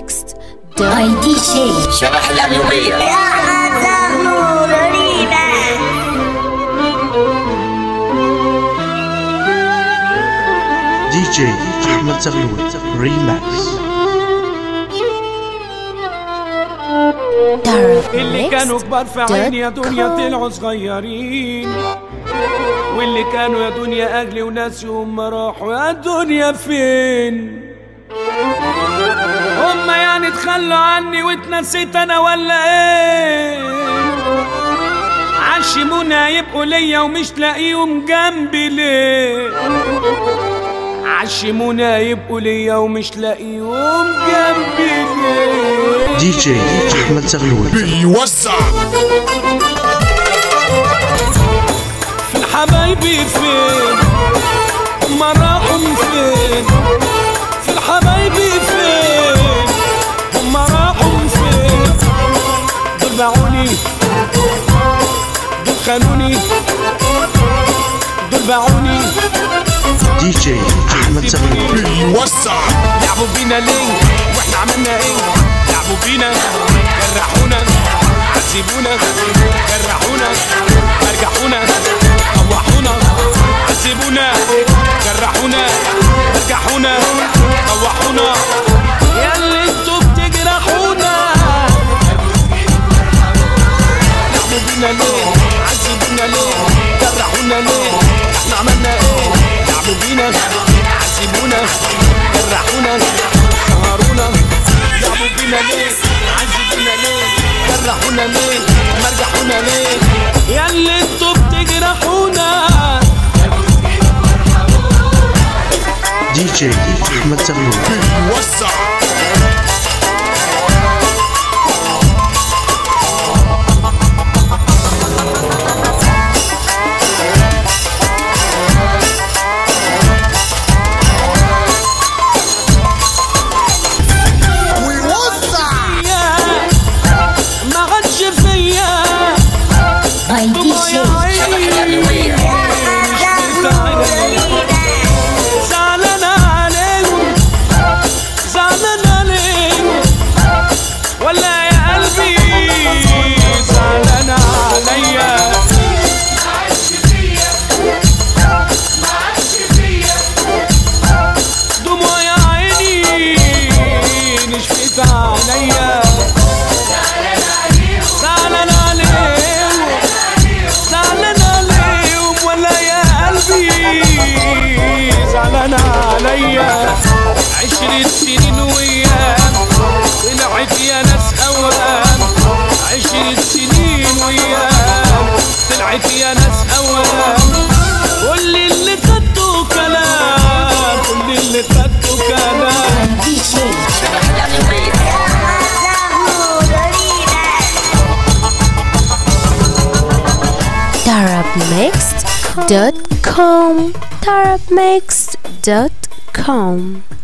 ميكست باي دي جي شبح الأغلبية دي جي احمد زغلول ريماكس اللي كانوا كبار في عيني يا دنيا طلعوا صغيرين واللي كانوا يا دنيا اجلي وناس يوم ما راحوا يا دنيا فين هما يعني تخلوا عني واتنسيت انا ولا ايه عشمونا يبقوا ليا ومش لاقيهم جنبي ليه عشمونا يبقوا ليا ومش لاقيهم جنبي ليه دي جي احمد زغلول بيوزع حبايبي فين هما راحوا فين في الحبايبي فين هما راحوا فين دول باعوني دول خانوني دول باعوني دي جي احمد زغلول بيوزع لعبوا بينا ليه واحنا عملنا ايه لعبوا بينا جرحونا عذبونا جرحونا ارجحونا طوحونا عذبونا جرحونا ارجحونا طوحونا يا اللي انتوا بتجرحونا لعبوا بينا ليه عذبونا ليه جرحونا ليه احنا عملنا ايه لعبوا بينا عذبونا جرحونا سهرونا لعبوا بينا ليه عذبونا ليه جرحونا ليه مرجحونا ليه يا اللي انتوا بتجرحونا دي جي احمد زغلول بيوزع يا ما عادش فيا باي دي يا جي عيني زعلان عليهم زعلان عليهم ولا يا قلبي زعلان عليا دموع يا عيني نشفت عليا زعلان عليهم زعلان عليهم ولا يا قلبي زعلان عليا عشرة سنين وياك طلعت يا ناس أوام عشرة سنين وياك طلعت يا ناس أوام كل اللي خدته كلام كل اللي خدته كلام دي جي شبح الأغلبية tarabmixed.com tarabmixed.com